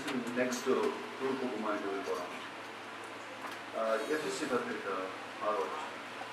Next తూర్పు కుమారికి వెళ్ళిపోవడం FSC పత్రిక ఆరో అధ్యాయం.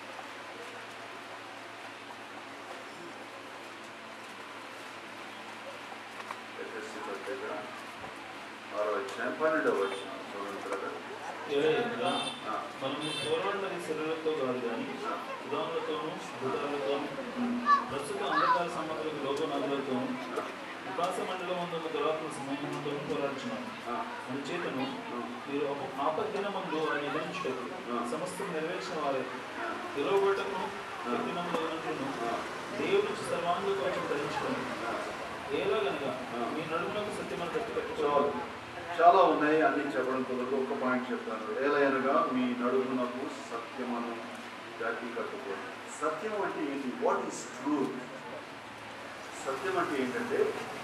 ఎఫ్ఎస్సి పత్రిక ఆరో అధ్యాయం పన్నెండవ వచ్చిన చూడండి brother. ఏలయనగా ఆ, మనము పూర్వన్నది శరీరంతో కాదు కానీ ఆ, ఉదాహరణతోనూ భూతాలతోనూ ఉమ్, ప్రస్తుత అంధకార సంబంధులకు లోకనాథులతోనూ ఆ, వికాస మండలం ఉన్న దురాత్మ సమూహంతో పోరాడుచున్నాము ఆ, మన చేతను ఆ, మీరు ఒక ఆపద్దిన ముందు ఆయన ఎదిరించుటకు ఆ. సమస్తం నెరవేర్చిన వారే ఆ, తిరగబట్టను దినములనట్లును ఆ, దేవుడి నుంచి సర్వాంగ కోసం ధరించుకొని ఆ. ఏలో గనక ఆ. మీ నడుములకు సత్యమని కట్టి చాలు పెట్టుకోవాలి చాలా ఉన్నాయి అన్ని చెప్పడం కుదరదు ఒక పాయింట్ చెప్తాను ఏలైనగా మీ నడుమునకు సత్యమను జాతి కట్టుకోండి సత్యం అంటే ఏంటి వాట్ ఈస్ ట్రూత్ సత్యం అంటే ఏంటంటే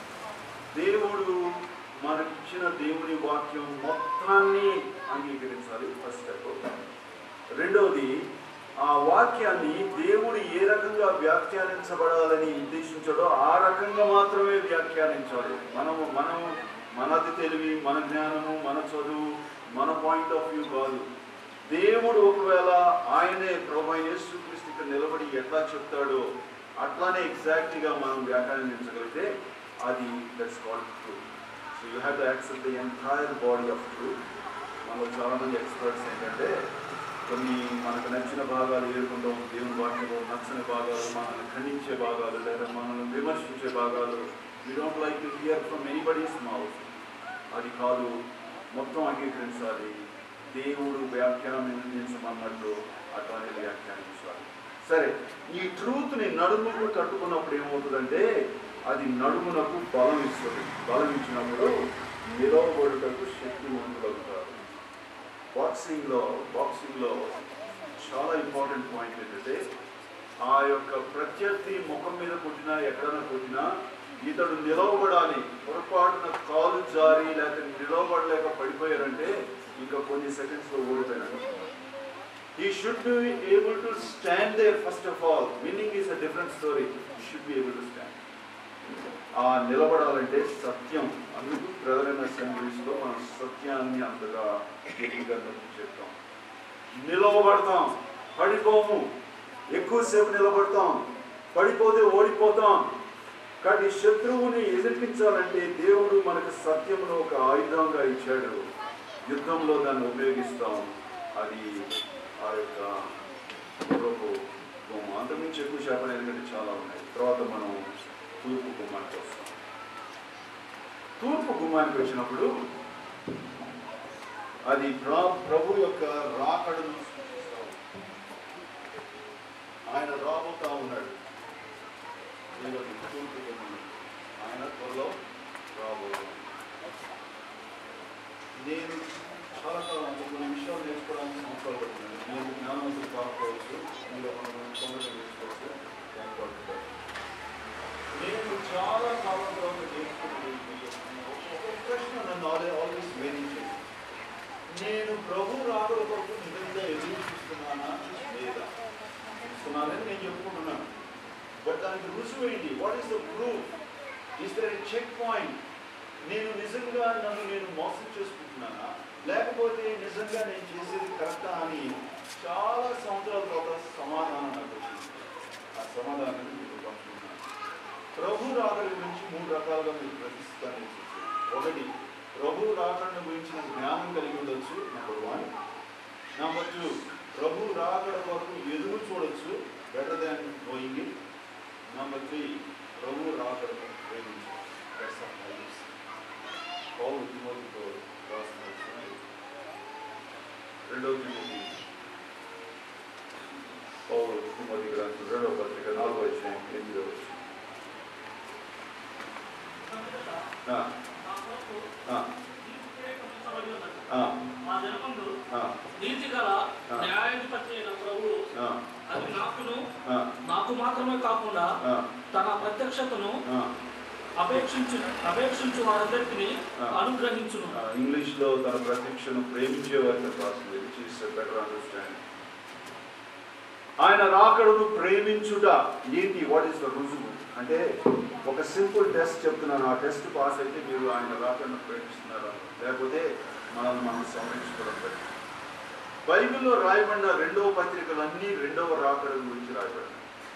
దేవుడు మనకిచ్చిన దేవుని వాక్యం మొత్తాన్ని అంగీకరించాలి ఫస్ట్ స్టెప్ రెండవది ఆ వాక్యాన్ని దేవుడు ఏ రకంగా వ్యాఖ్యానించబడాలని ఉద్దేశించాడో ఆ రకంగా మాత్రమే వ్యాఖ్యానించాలి మనము మనము మనది తెలివి మన జ్ఞానము మన చదువు మన పాయింట్ ఆఫ్ వ్యూ కాదు దేవుడు ఒకవేళ ఆయనే ప్రభు యేసుక్రీస్తు ఇక్కడ నిలబడి ఎట్లా చెప్తాడో అట్లానే ఎగ్జాక్ట్గా మనం వ్యాఖ్యానించగలిగితే అది that's called truth so you have to accept the entire body of truth మనలో చాలామంది ఎక్స్పర్ట్స్ ఏంటంటే కొన్ని మనకు నచ్చిన భాగాలు ఏరుకుంటాం దేవుని వాక్యంలో నచ్చని భాగాలు మనల్ని ఖండించే భాగాలు లేదా మనల్ని విమర్శించే భాగాలు we don't like to hear from anybody's mouth అది కాదు మొత్తం అంగీకరించాలి దేవుడు వ్యాఖ్యానించమన్నట్టు అట్లానే వ్యాఖ్యానించాలి సరే ఈ ట్రూత్ని నడుముకు కట్టుకున్నప్పుడు ఏమవుతుందంటే అది నడుమునకు బలం ఇస్తుంది బలం ఇచ్చినప్పుడు నిలవబడుటకు శక్తివంతులవుతారు బాక్సింగ్లో బాక్సింగ్లో చాలా ఇంపార్టెంట్ పాయింట్ ఏంటంటే ఆ యొక్క ప్రత్యర్థి ముఖం మీద కొట్టినా ఎక్కడైనా కొట్టినా ఇతడు నిలవబడాలి పొరపాటున కాలు జారి లేకపోతే నిలవబడలేక పడిపోయారంటే ఇంకా కొన్ని సెకండ్స్లో ఓడిపోయినాడు he should be able to stand there first of all winning is a different story should be able to stand ఆ నిలబడాలంటే సత్యం అందుకు ప్రజలైన అసెంబ్లీస్లో మనం సత్యాన్ని అంతగా గట్టిగా నొక్కి చెప్తాం నిలవబడతాం పడిపోము ఎక్కువసేపు నిలబడతాం పడిపోతే ఓడిపోతాం కానీ శత్రువుని ఎదిరించాలంటే దేవుడు మనకు సత్యమును ఒక ఆయుధంగా ఇచ్చాడు యుద్ధంలో దాన్ని ఉపయోగిస్తాం అది ఆ యొక్క పూర్వపు బొమ్మ అంతకుమించి ఎక్కువ చేపలు ఎందుకంటే చాలా ఉన్నాయి తర్వాత మనం తూర్పు గుమ్మానికి వస్తాం తూర్పు గుమ్మానికి వచ్చినప్పుడు అది ప్ర- ప్రభు యొక్క రాకడను సూచిస్తాం ఆయన రాబోతా ఉన్నాడు దేవుని తూర్పు గుమ్మం. ఆయన త్వరలో రాబోతున్నాడు నేను చాలా కాలం అంటే కొన్ని విషయాలు నేర్చుకోవడానికి సంవత్సరాలు పడుతుంది నేను జ్ఞానవంతులు కాకపోవచ్చు మీరు ఒక తొందరగా నేర్చుకోవచ్చు దానికి పడుతుంది నేను చాలా కాలం తర్వాత నేర్చుకున్నది ఒక ప్రశ్న నన్ను ఆల్వేస్ వేధించేది నేను ప్రభు రాకడ కొరకు నిజంగా ఎదురు చూస్తున్నానా లేదా చూస్తున్నానని నేను చెప్పుకుంటున్నాను బట్ దానికి రుజువు ఏంటి what is the proof is there check point నేను నిజంగా నన్ను నేను మోసం చేసుకుంటున్నానా లేకపోతే నిజంగా నేను చేసేది కరెక్టా అని చాలా సంవత్సరాల తర్వాత సమాధానం నాకు వచ్చింది ఆ సమాధానం మీకు పంపుతున్నాను ప్రభు రాకడ గురించి మూడు రకాలుగా మీరు గ్రహిస్తాను ఒకటి ప్రభు రాకడను గురించిన జ్ఞానం కలిగి ఉండొచ్చు నెంబర్ వన్ నెంబర్ టూ ప్రభు రాకడ వరకు ఎదురు చూడొచ్చు better than going it number three ప్రభు రాకడకు ప్రేమించు That's all I use. పౌలు తిమోతితో రాసిన వచనం. రెండవ తిమోతి పౌలు తిమోతి గ్రంథం రెండవ పత్రిక నాలుగో వచ్చిన ఎనిమిదో వచ్చిన ఆ, ఆ, ఆ, మా జనముందు ఆ, నీతి గల ఆ. న్యాయాధిపతి అయిన ప్రభువు ఆ, అది నాకును ఆ, నాకు మాత్రమే కాకుండా ఆ, తన ప్రత్యక్షతను ఆ. అపేక్షించు అపేక్షించు వారందరికీ ఆ. అనుగ్రహించును ఆ, ఇంగ్లీష్లో తన ప్రత్యక్షను ప్రేమించే వారికి రాసింది విచ్ ఈస్ బెటర్ అండర్స్టాండింగ్ ఆయన రాకడను ప్రేమించుట ఏంటి వాట్ ఈస్ ద రుజువు అంటే ఒక సింపుల్ టెస్ట్ చెప్తున్నాను ఆ టెస్ట్ పాస్ అయితే మీరు ఆయన రాకడను ప్రేమిస్తున్నారా లేకపోతే మనల్ని మనం సంరక్షించుకోవడం బట్టి బైబిల్లో రాయబడిన రెండవ పత్రికలన్నీ రెండవ రాకడ గురించి రాయబడినాయి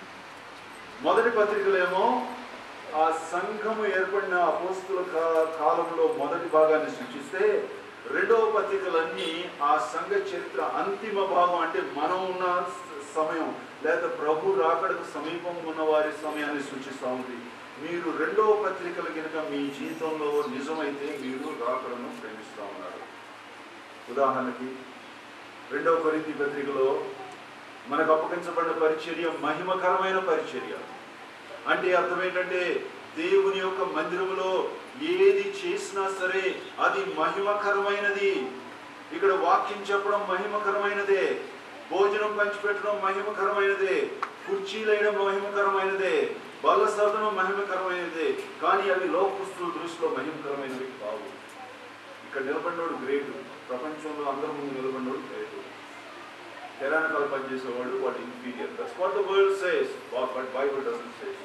మొదటి పత్రికలేమో ఆ సంఘము ఏర్పడిన అపోస్తుల కా- కాలంలో మొదటి భాగాన్ని సూచిస్తే రెండవ పత్రికలన్నీ ఆ సంఘ చరిత్ర అంతిమ భాగం అంటే మనం ఉన్న స- సమయం లేదా ప్రభు రాకడకు సమీపం ఉన్న వారి సమయాన్ని సూచిస్తూ ఉంది మీరు రెండవ పత్రికలు కనుక మీ జీవితంలో నిజమైతే మీరు రాకడను ప్రేమిస్తూ ఉన్నారు ఉదాహరణకి రెండవ కొరింథీ పత్రికలో మనకు అప్పగించబడిన పరిచర్య మహిమకరమైన పరిచర్య అంటే అర్థం ఏంటంటే దేవుని యొక్క మందిరములో ఏది చేసినా సరే అది మహిమకరమైనది ఇక్కడ వాక్యం చెప్పడం మహిమకరమైనదే భోజనం పంచిపెట్టడం మహిమకరమైనదే కుర్చీలైన మహిమకరమైనదే బల్ల సదనం మహిమకరమైనదే కానీ అవి లోకస్తుల దృష్టిలో మహిమకరమైనవి కావు ఇక్కడ నిలబడినోడు గ్రేట్ ప్రపంచంలో అందరి ముందు నిలబడినోడు గ్రేట్ తెలంగాణలో పనిచేసేవాడు వాడు inferior that's what the world says but Bible doesn't says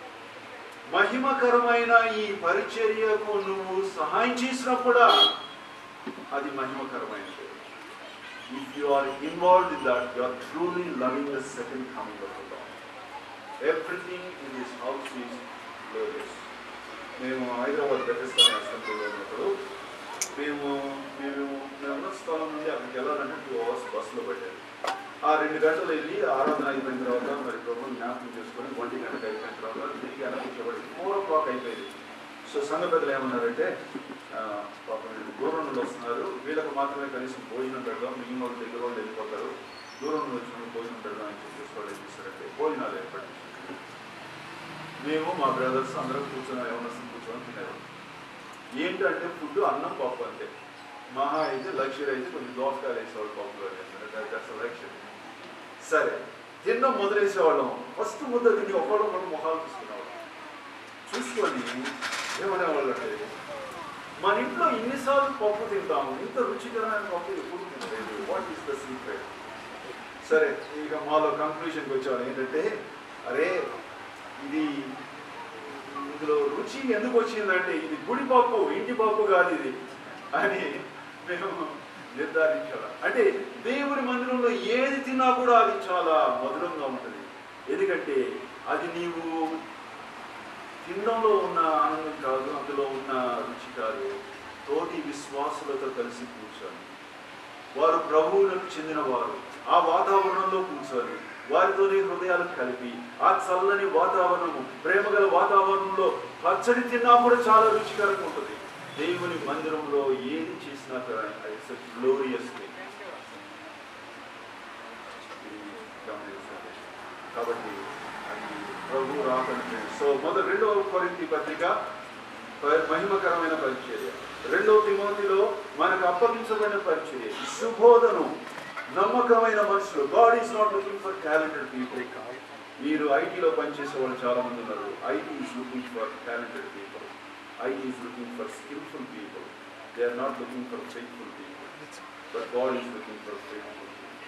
మహిమకరమైన ఈ పరిచర్యకు నువ్వు సహాయం చేసినప్పుడు అది మహిమకరమైనది if you are involved in that you are truly loving the second coming of the Lord everything in this house is glorious మేము హైదరాబాద్ బెటెస్టాన్ అసెంబ్లీలో ఉన్నప్పుడు మేము మేము మేము ఉన్న స్థలం నుండి అక్కడికి వెళ్ళాలంటే టూ అవర్స్ బస్సులో పెట్టారు ఆ రెండు గంటలు వెళ్ళి ఆరాధన అయిపోయిన తర్వాత మరి ప్రభుత్వం జ్ఞాపకం చేసుకొని ఒంటి గంటకు అయిపోయిన తర్వాత తిరిగి అనిపించబడి ఫోర్ ఓ క్లాక్ అయిపోయింది సో సంఘ పెద్దలు ఏమన్నారంటే ఆ, పాపం వీళ్ళు దూరం నుండి వస్తున్నారు వీళ్ళకి మాత్రమే కనీసం భోజనం పెడదాం మిగిలిన వాళ్ళు దగ్గర వాళ్ళు వెళ్ళిపోతారు దూరం నుండి వచ్చిన వాళ్ళు భోజనం పెడదాం అని చెప్పేసి వాళ్ళు ఏం చేశారంటే భోజనాలు ఏర్పాటు చేశారు. మేము మా బ్రదర్స్ అందరం కూర్చొని ఏమన్నా కూర్చొని తినేవాళ్ళం ఏంటంటే ఫుడ్ అన్నం పప్పు అంతే మహా అయితే లక్షరీ అయితే కొంచెం దోసకాయలు వేసేవాళ్ళు పప్పులో దట్స్ లక్షరీ సరే తిన్న మొదలేసేవాళ్ళం ఫస్ట్ ముద్ద తిని ఒకళ్ళు ఒకళ్ళు మొహాలు చూసుకునేవాళ్ళం చూసుకొని ఏమనేవాళ్ళు అంటే మన ఇంట్లో ఇన్నిసార్లు పప్పు తింటాము ఇంత రుచికరమైన పప్పు ఎప్పుడు తినలేదు వాట్ ఈస్ ద సీక్రెట్ సరే ఇక మాలో కంక్లూషన్కి వచ్చేవాళ్ళు ఏంటంటే అరే ఇది ఇందులో రుచి ఎందుకు వచ్చిందంటే ఇది గుడి పప్పు ఇంటి పప్పు కాదు ఇది అని మేము నిర్ధారించాలి అంటే దేవుని మందిరంలో ఏది తిన్నా కూడా అది చాలా మధురంగా ఉంటుంది ఎందుకంటే అది నీవు తినడంలో ఉన్న ఆనందం కాదు అందులో ఉన్న రుచి కాదు తోటి విశ్వాసులతో కలిసి కూర్చొని వారు ప్రభువులకు చెందిన వారు ఆ వాతావరణంలో కూర్చొని వారితోనే హృదయాలు కలిపి ఆ చల్లని వాతావరణము ప్రేమగల వాతావరణంలో పచ్చడి తిన్నా కూడా చాలా రుచికరంగా ఉంటుంది దేవుని మందిరంలో ఏది చేసినా ఇట్స్ గ్లోరియస్ కాబట్టి అది ప్రభు రాకంటే సో మొదటి రెండవ కొరింథీ పత్రిక ప- మహిమకరమైన పరిచర్య రెండవ తిమోతిలో మనకు అప్పగించబడిన పరిచర్య శుభోదనం నమ్మకమైన మనుషులు God is not looking for talented people మీరు ఐటీలో పనిచేసే వాళ్ళు చాలా మంది ఉన్నారు IT is looking for talented people IT is looking for skillful people they are not looking for faithful people but God is looking for faithful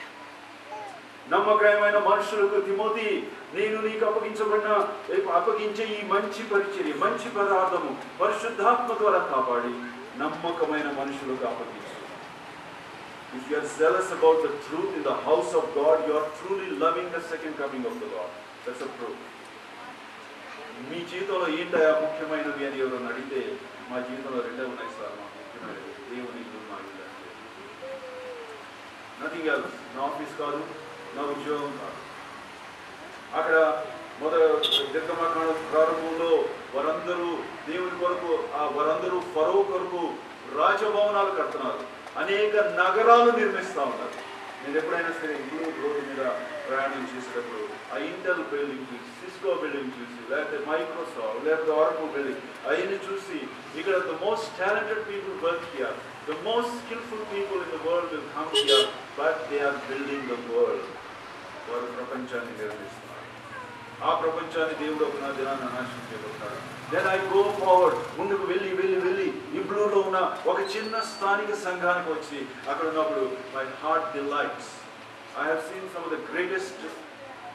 నమ్మకమైన మనుషులకు Timothy నేను నీకు అప్పగించబడిన అప్పగించే ఈ మంచి పరిచర్య మంచి పదార్థము పరిశుద్ధాత్మ ద్వారా కాపాడి నమ్మకమైన మనుషులకు అప్పగించు if you are zealous about the truth in the house of God, you are truly loving the second coming of the Lord. That's a proof. మీ జీవితంలో ఏంటయా ముఖ్యమైనవి అని ఎవరైనా అడిగితే మా జీవితంలో రెండే ఉన్నాయి సార్ మాకు ముఖ్యమైనవి దేవుని ఇల్లు మా ఇల్లు అంటే నథింగ్ ఎల్స్ నా ఆఫీస్ కాదు నా ఉద్యోగం కాదు అక్కడ మొదట నిర్గమకాండ ప్రారంభంలో వారందరూ దేవుని కొరకు ఆ వారందరూ ఫరో కొరకు రాజభవనాలు కడుతున్నారు అనేక నగరాలు నిర్మిస్తూ ఉన్నారు నేను ఎప్పుడైనా సరే ఇప్పుడు రోడ్డు మీద ప్రయాణం చేసేటప్పుడు ఆ ఇంటెల్ బిల్డింగ్ చూసి సిస్కో బిల్డింగ్ చూసి లేకపోతే మైక్రోసాఫ్ట్ లేకపోతే ఆర్కో బిల్డింగ్ అవన్నీ చూసి ఇక్కడ the most talented people work here the most skillful people in the world will come here but they are building the world వారు ప్రపంచాన్ని నిర్మిస్తున్నారు ఆ ప్రపంచాన్ని దేవుడు ఒక దినాన్ని నాశనం చేయబడతాడు దెన్ ఐ గో ఫార్వర్డ్ ముందుకు వెళ్ళి వెళ్ళి వెళ్ళి ఇబ్లూలో ఉన్న ఒక చిన్న స్థానిక సంఘానికి వచ్చి అక్కడ ఉన్నప్పుడు my heart delights I have seen some of the greatest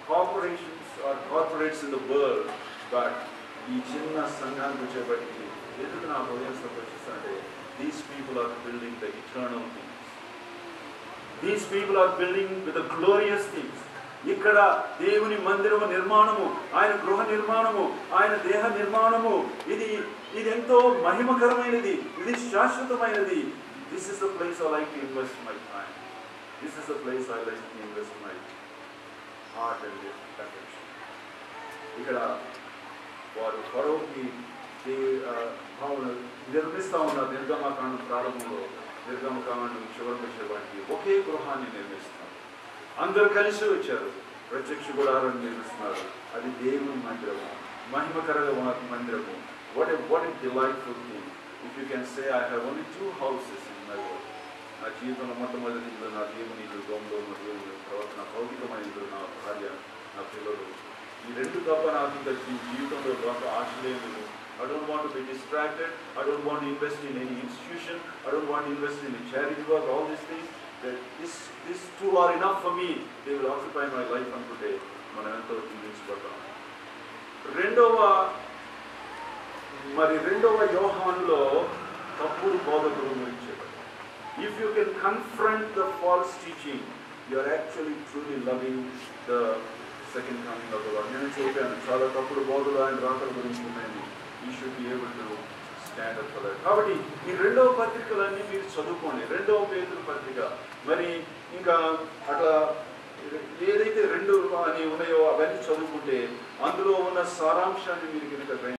corporations are corporates in the world but ఈ చిన్న సంఘానికి వచ్చేప్పటికి ఎందుకు నా హృదయం సంతోషిస్తుంటే these people are building the eternal things these people are building with the glorious things ఇక్కడ దేవుని మందిరము నిర్మాణము ఆయన గృహ నిర్మాణము ఆయన దేహ నిర్మాణము ఇది ఇది ఎంతో మహిమకరమైనది ఇది శాశ్వతమైనది this is the place I like to invest my time this is the place I like to invest my heart and affection ఇక్కడ వారు ఫరోకి భావన నిర్మిస్తా ఉన్నారు నిర్గమకాండ ప్రారంభంలో నిర్గమకాండం చివరికి వచ్చేవాటికి ఒకే గృహాన్ని నిర్మిస్తున్నారు అందరూ కలిసి వచ్చారు ప్రత్యక్ష గుడాలను నిర్మిస్తున్నారు అది దేవుని మందిరము మహిమకరమైన మందిరము what a what a delightful thing if you can say I have only two houses in my world నా జీవితంలో మొట్టమొదటి ఇల్లు నా దేవుని ఇల్లు దొంగ మరియు తర్వాత నా భౌతికమైన ఇల్లు నా భార్య నా పిల్లలు ఈ రెండు తప్ప నాకు ఇంకా జీ- జీవితంలో గొప్ప ఆశ లేదు I don't want to be distracted. I don't want to invest in any institution. I don't want to invest in a charity work, all these things. That this, these two are enough for me. They will occupy my life and today. మనం ఎంతో జీవించబడతాం రెండవ మరి రెండవ యోహానులో తప్పుడు బోధకుల గురించి if you can confront the false teaching you are actually truly loving the second coming of the Lord నేను చెప్పాను చాలా తప్పుడు బోధలు ఆయన రాకల గురించి ఉన్నాయని ఈ should be able to stand up for కాబట్టి ఈ రెండవ పత్రికలన్నీ మీరు చదువుకోండి రెండవ పేదల పత్రిక మరి ఇంకా అట్లా ఏదైతే రెండు అని ఉన్నాయో అవన్నీ చదువుకుంటే అందులో ఉన్న సారాంశాన్ని మీరు కనుక గ్రహించ